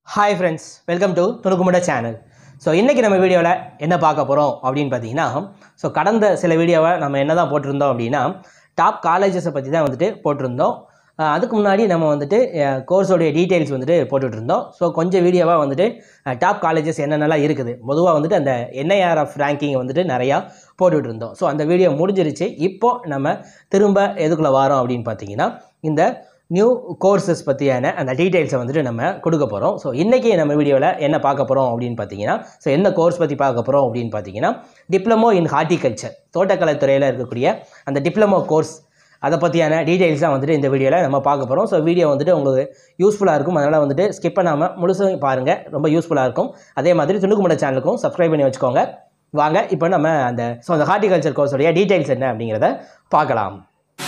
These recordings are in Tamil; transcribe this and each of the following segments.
ஹாய் ஃப்ரெண்ட்ஸ் வெல்கம் டு துணுக்குமுட சேனல் ஸோ இன்றைக்கி நம்ம வீடியோவில் என்ன பார்க்க போகிறோம் அப்படின்னு பார்த்தீங்கன்னா ஸோ கடந்த சில வீடியோவை நம்ம என்ன தான் போட்டிருந்தோம் அப்படின்னா டாப் காலேஜஸை பற்றி தான் வந்துட்டு போட்டிருந்தோம் அஹ் அதுக்கு முன்னாடி நம்ம வந்துட்டு கோர்ஸோடைய டீட்டெயில்ஸ் வந்துட்டு போட்டுட்டு இருந்தோம் ஸோ கொஞ்சம் வீடியோவாக வந்துட்டு டாப் காலேஜஸ் என்னென்னலாம் இருக்குது பொதுவாக வந்துட்டு அந்த என்ஐஆர்எஃப் ரேங்கிங் வந்துட்டு நிறையா போட்டுட்டு இருந்தோம் ஸோ அந்த வீடியோ முடிஞ்சிருச்சு இப்போ நம்ம திரும்ப எதுக்குள்ளே வரோம் அப்படின்னு பார்த்தீங்கன்னா இந்த நியூ கோர்சஸ் பற்றியான அந்த டீட்டெயில்ஸை வந்துட்டு நம்ம கொடுக்க போகிறோம் ஸோ இன்றைக்கி நம்ம வீடியோவில் என்ன பார்க்க போகிறோம் அப்படின்னு பார்த்தீங்கன்னா ஸோ என்ன கோர்ஸ் பற்றி பார்க்க போகிறோம் அப்படின்னு பார்த்தீங்கன்னா டிப்ளமோ இன் ஹார்டிகல்ச்சர் தோட்டக்கலைத்துறையில் இருக்கக்கூடிய அந்த டிப்ளமோ கோர்ஸ் அதை பற்றியான டீட்டெயில்ஸ் தான் வந்துட்டு இந்த வீடியோவில் நம்ம பார்க்க போகிறோம் ஸோ வீடியோ வந்துட்டு உங்களுக்கு யூஸ்ஃபுல்லாக இருக்கும் அதனால் வந்துட்டு ஸ்கிப் பண்ணாமல் முழுசும் பாருங்கள் ரொம்ப யூஸ்ஃபுல்லாக இருக்கும் அதே மாதிரி துணுக்குமுட சேனலுக்கும் சப்ஸ்கிரைப் பண்ணி வச்சுக்கோங்க வாங்க இப்போ நம்ம அந்த ஸோ அந்த ஹார்டிகல்ச்சர் கோர்ஸோடைய டீட்டெயில்ஸ் என்ன அப்படிங்கிறத பார்க்கலாம்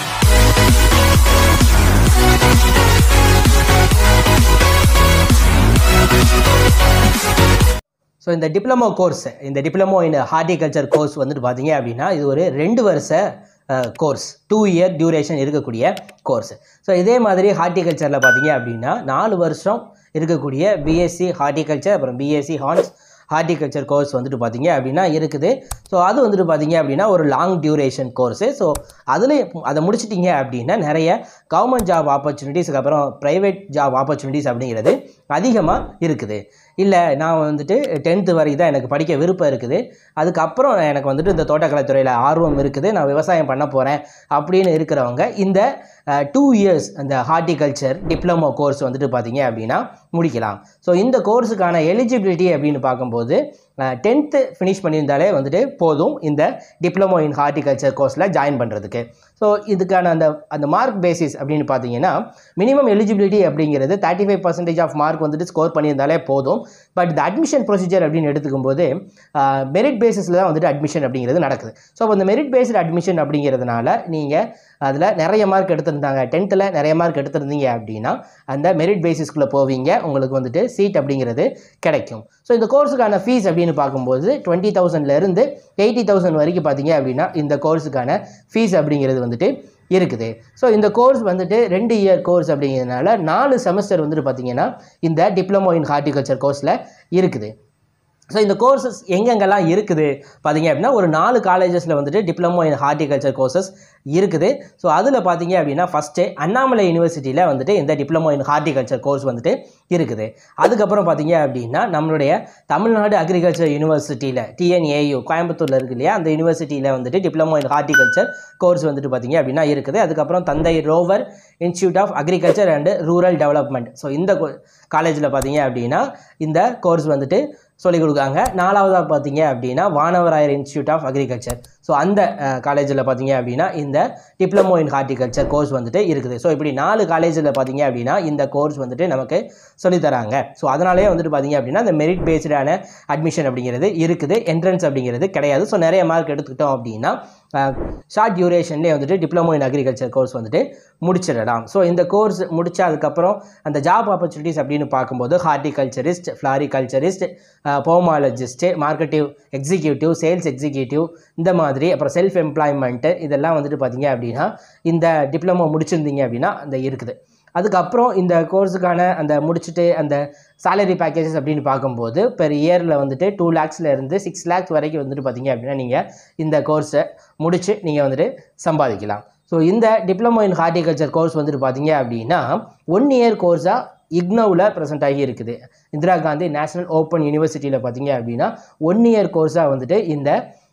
ஸோ இந்த டிப்ளமோ கோர்ஸ் இந்த டிப்ளமோ இன் ஹார்டிகல்ச்சர் கோர்ஸ் வந்துட்டு பார்த்தீங்க அப்படின்னா இது ஒரு ரெண்டு வருஷ கோர்ஸ் டூ இயர் டியூரேஷன் இருக்கக்கூடிய கோர்ஸ் ஸோ இதே மாதிரி ஹார்டிகல்ச்சரில் பார்த்தீங்க அப்படின்னா நாலு வருஷம் இருக்கக்கூடிய பிஎஸ்சி ஹார்டிகல்ச்சர் அப்புறம் பிஎஸ்சி ஹார்ன்ஸ் ஹார்டிகல்ச்சர் கோர்ஸ் வந்துட்டு பார்த்தீங்க அப்படின்னா இருக்குது ஸோ அது வந்துட்டு பார்த்தீங்க அப்படின்னா ஒரு லாங் டியூரேஷன் கோர்ஸு ஸோ அதில் அதை முடிச்சிட்டிங்க அப்படின்னா நிறைய கவர்மெண்ட் ஜாப் ஆப்பர்ச்சுனிட்டிஸ்க்கு அப்புறம் ப்ரைவேட் ஜாப் ஆப்பர்ச்சுனிட்டிஸ் அப்படிங்கிறது அதிகமாக இருக்குது இல்லை நான் வந்துட்டு டென்த்து வரைக்கும் தான் எனக்கு படிக்க விருப்பம் இருக்குது அதுக்கப்புறம் எனக்கு வந்துட்டு இந்த தோட்டக்கலைத்துறையில் ஆர்வம் இருக்குது நான் விவசாயம் பண்ண போகிறேன் அப்படின்னு இருக்கிறவங்க இந்த டூ இயர்ஸ் அந்த ஹார்டிகல்ச்சர் டிப்ளமோ கோர்ஸ் வந்துட்டு பார்த்தீங்க அப்படின்னா முடிக்கலாம் ஸோ இந்த கோர்ஸுக்கான எலிஜிபிலிட்டி அப்படின்னு பார்க்கும்போது டென்த்து ஃபினிஷ் பண்ணியிருந்தாலே வந்துட்டு போதும் இந்த டிப்ளமோ இன் ஹார்டிகல்ச்சர் கோர்ஸில் ஜாயின் பண்ணுறதுக்கு ஸோ இதுக்கான அந்த அந்த மார்க் பேசிஸ் அப்படின்னு பார்த்தீங்கன்னா மினிமம் எலிஜிபிலிட்டி அப்படிங்கிறது thirty five percentage of mark வந்துட்டு ஸ்கோர் பண்ணியிருந்தாலே போதும் பட் இந்த அட்மிஷன் ப்ரொசீஜர் அப்படின்னு எடுத்துக்கும் போது மெரிட் பேசிஸில் தான் வந்துட்டு அட்மிஷன் அப்படிங்கிறது நடக்குது ஸோ அப்போ இந்த மெரிட் பேஸ்டு அட்மிஷன் அப்படிங்கிறதுனால நீங்கள் அதில் நிறைய மார்க் எடுத்திருந்தாங்க டென்த்தில் நிறைய மார்க் எடுத்திருந்தீங்க அப்படின்னா அந்த மெரிட் பேசிஸ்க்குள்ளே போவீங்க உங்களுக்கு வந்துட்டு சீட் அப்படிங்கிறது கிடைக்கும் ஸோ இந்த கோர்ஸுக்கான ஃபீஸ் அப்படின்னு பார்க்கும்போது டுவெண்ட்டி தௌசண்ட்லேருந்து எயிட்டி தௌசண்ட் வரைக்கும் பார்த்தீங்க அப்படின்னா இந்த கோர்ஸுக்கான ஃபீஸ் அப்படிங்கிறது வந்துட்டு இருக்குது ஸோ இந்த கோர்ஸ் வந்துட்டு ரெண்டு இயர் கோர்ஸ் அப்படிங்கிறதுனால நாலு செமஸ்டர் வந்துட்டு பார்த்தீங்கன்னா இந்த டிப்ளமோ இன் ஹார்டிகல்ச்சர் கோர்ஸில் இருக்குது ஸோ இந்த கோர்சஸ் எங்கெங்கெல்லாம் இருக்குது பார்த்தீங்க அப்படின்னா ஒரு நாலு காலேஜஸில் வந்துட்டு டிப்ளமோ இன் ஹார்டிகல்ச்சர் கோர்சஸ் இருக்குது ஸோ அதில் பார்த்தீங்க அப்படின்னா ஃபஸ்ட்டு அண்ணாமலை யூனிவர்சிட்டியில் வந்துட்டு இந்த டிப்ளமோ இன் ஹார்டிகல்ச்சர் கோர்ஸ் வந்துட்டு இருக்குது அதுக்கப்புறம் பார்த்தீங்க அப்படின்னா நம்மளுடைய தமிழ்நாடு அக்ரிகல்ச்சர் யூனிவர்சிட்டியில் டிஎன்ஏயு கோயம்புத்தூரில் இருக்கு இல்லையா அந்த யூனிவர்சிட்டியில் வந்துட்டு டிப்ளமோ இன் ஹார்டிகல்ச்சர் கோர்ஸ் வந்துட்டு பார்த்தீங்க அப்படின்னா இருக்குது அதுக்கப்புறம் Thanthai Roever institute of agriculture and rural development so இந்த காலேஜில் பார்த்தீங்க அப்படின்னா இந்த கோர்ஸ் வந்துட்டு சொல்லிக் கொடுக்காங்க நாலாவதாக பார்த்தீங்க அப்படின்னா Vanavarayar institute of agriculture so அந்த காலேஜில் பார்த்தீங்க அப்படின்னா இந்த டிப்ளமோ இன் ஹார்டிகல்ச்சர் கோர்ஸ் வந்துட்டு இருக்குது ஸோ இப்படி நாலு காலேஜில் பார்த்தீங்க அப்படின்னா இந்த கோர்ஸ் வந்துட்டு நமக்கு சொல்லித்தராங்க ஸோ அதனாலே வந்துட்டு பார்த்தீங்க அப்படின்னா இந்த மெரிட் பேஸ்டான அட்மிஷன் அப்படிங்கிறது இருக்குது என்ட்ரன்ஸ் அப்படிங்கிறது கிடையாது ஸோ நிறைய மார்க் எடுத்துக்கிட்டோம் அப்படின்னா ஷார்ட் டியூரேஷன்லேயே வந்துட்டு டிப்ளமோ இன் அக்ரிகல்ச்சர் கோர்ஸ் வந்துட்டு முடிச்சிடலாம் ஸோ இந்த கோர்ஸ் முடிச்ச அதுக்கப்புறம் அந்த ஜாப் ஆப்பர்ச்சுனிட்டிஸ் அப்படின்னு பார்க்கும்போது horticulturist floriculturist pomologist marketing executive sales executive இந்த மாதிரி அப்புறம் செல்ஃப் எம்ப்ளாய்மெண்ட்டு இதெல்லாம் வந்துட்டு பார்த்தீங்க அப்படின்னா இந்த டிப்ளமோ முடிச்சிருந்தீங்க அப்படின்னா அந்த இருக்குது அதுக்கப்புறம் இந்த கோர்ஸுக்கான அந்த முடிச்சுட்டு அந்த சேலரி பேக்கேஜஸ் அப்படின்னு பார்க்கும்போது பெர் இயரில் வந்துட்டு டூ லேக்ஸ்லேருந்து சிக்ஸ் லேக்ஸ் வரைக்கும் வந்துட்டு பார்த்தீங்க அப்படின்னா நீங்கள் இந்த கோர்ஸை முடித்து நீங்கள் வந்துட்டு சம்பாதிக்கலாம் ஸோ இந்த டிப்ளமோ இன் ஹார்டிகல்ச்சர் கோர்ஸ் வந்துட்டு பார்த்தீங்க அப்படின்னா ஒன் இயர் கோர்ஸாக இக்னோவில் ப்ரெசென்ட் ஆகி இருக்குது இந்திரா காந்தி நேஷனல் ஓப்பன் யூனிவர்சிட்டியில் பார்த்தீங்க அப்படின்னா ஒன் இயர் கோர்ஸாக வந்துட்டு இந்த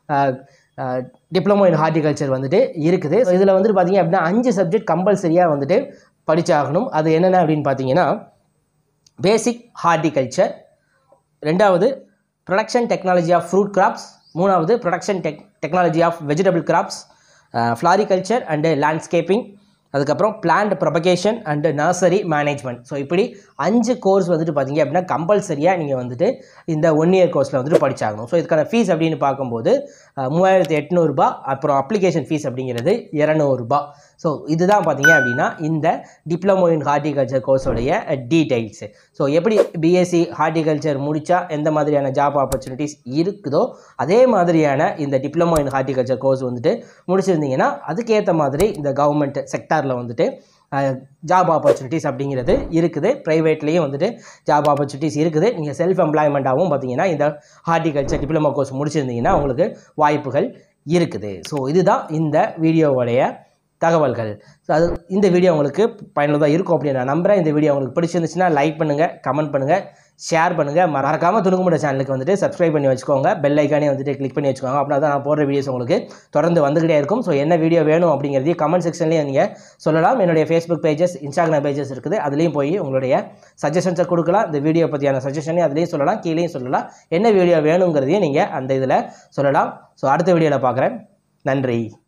டிப்ளமோ இன் ஹார்டிகல்ச்சர் வந்துட்டு இருக்குது ஸோ இதில் வந்துட்டு பார்த்தீங்க அப்படின்னா அஞ்சு சப்ஜெக்ட் கம்பல்சரியாக வந்துட்டு படித்தாகணும் அது என்னென்ன அப்படின்னு பார்த்தீங்கன்னா பேசிக் ஹார்டிகல்ச்சர் ரெண்டாவது production technology of fruit crops மூணாவது production tech technology of vegetable crops floriculture and landscaping அதுக்கப்புறம் plant propagation and nursery management so இப்படி அஞ்சு கோர்ஸ் வந்துட்டு பார்த்தீங்க அப்படின்னா கம்பல்சரியாக நீங்கள் வந்துட்டு இந்த ஒன் இயர் கோர்ஸில் வந்துட்டு படிச்சாகணும் ஸோ இதுக்கான ஃபீஸ் அப்படின்னு பார்க்கும்போது மூவாயிரத்தி எட்நூறுபா அப்புறம் அப்ளிகேஷன் ஃபீஸ் அப்படிங்கிறது இரநூறுபா ஸோ இதுதான் பார்த்தீங்க அப்படின்னா இந்த டிப்ளமோ இன் ஹார்டிகல்ச்சர் கோர்ஸோடைய டீடைல்ஸ் ஸோ எப்படி பிஎஸ்சி ஹார்டிகல்ச்சர் முடித்தா எந்த மாதிரியான ஜாப் ஆப்பர்ச்சுனிட்டிஸ் இருக்குதோ அதே மாதிரியான இந்த டிப்ளமோ இன் ஹார்டிகல்ச்சர் கோர்ஸ் வந்துட்டு முடிச்சிருந்தீங்கன்னா அதுக்கேற்ற மாதிரி இந்த கவர்மெண்ட் செக்டாரில் வந்துட்டு ஜாப் ஆப்பர்ச்சுனிட்டிஸ் அப்படிங்கிறது இருக்குது ப்ரைவேட்லேயும் வந்துட்டு ஜாப் ஆப்பர்ச்சுனிட்டிஸ் இருக்குது நீங்கள் செல்ஃப் எம்ப்ளாய்மெண்ட்டாகவும் பார்த்தீங்கன்னா இந்த ஹார்டிகல்ச்சர் டிப்ளமோ கோர்ஸ் முடிச்சிருந்தீங்கன்னா உங்களுக்கு வாய்ப்புகள் இருக்குது ஸோ இதுதான் இந்த வீடியோவுடைய தகவல்கள் ஸோ அது இந்த வீடியோ உங்களுக்கு பயனுள்ளதாக இருக்கும் அப்படின்னு நான் நம்புகிறேன் இந்த வீடியோ உங்களுக்கு பிடிச்சிருந்துச்சுன்னா லைக் பண்ணுங்கள் கமெண்ட் பண்ணுங்கள் ஷேர் பண்ணுங்கள் மறக்காமல் துணுக்குமுட சேனலுக்கு வந்துட்டு சப்ஸ்கிரைப் பண்ணி வச்சுக்கோங்க பெல் ஐக்கானே வந்துட்டு கிளிக் பண்ணி வச்சுக்கோங்க அப்படின்னா தான் நான் போடுற வீடியோஸ் உங்களுக்கு தொடர்ந்து வந்துக்கிட்டே இருக்கும் ஸோ என்ன வீடியோ வேணும் அப்படிங்கிறதையும் கமெண்ட் செக்ஷன்லேயும் நீங்கள் சொல்லலாம் என்னுடைய ஃபேஸ்புக் பேஜஸ் இன்ஸ்டாகிராம் பேஜஸ் இருக்குது அதுலேயும் போய் உங்களுடைய சஜஷன்ஸை கொடுக்கலாம் இந்த வீடியோ பற்றியான சஜஷனையும் அதுலேயும் சொல்லலாம் கீழேயும் சொல்லலாம் என்ன வீடியோ வேணுங்கிறதையும் நீங்கள் அந்த இதில் சொல்லலாம் ஸோ அடுத்த வீடியோவில் பார்க்குறேன் நன்றி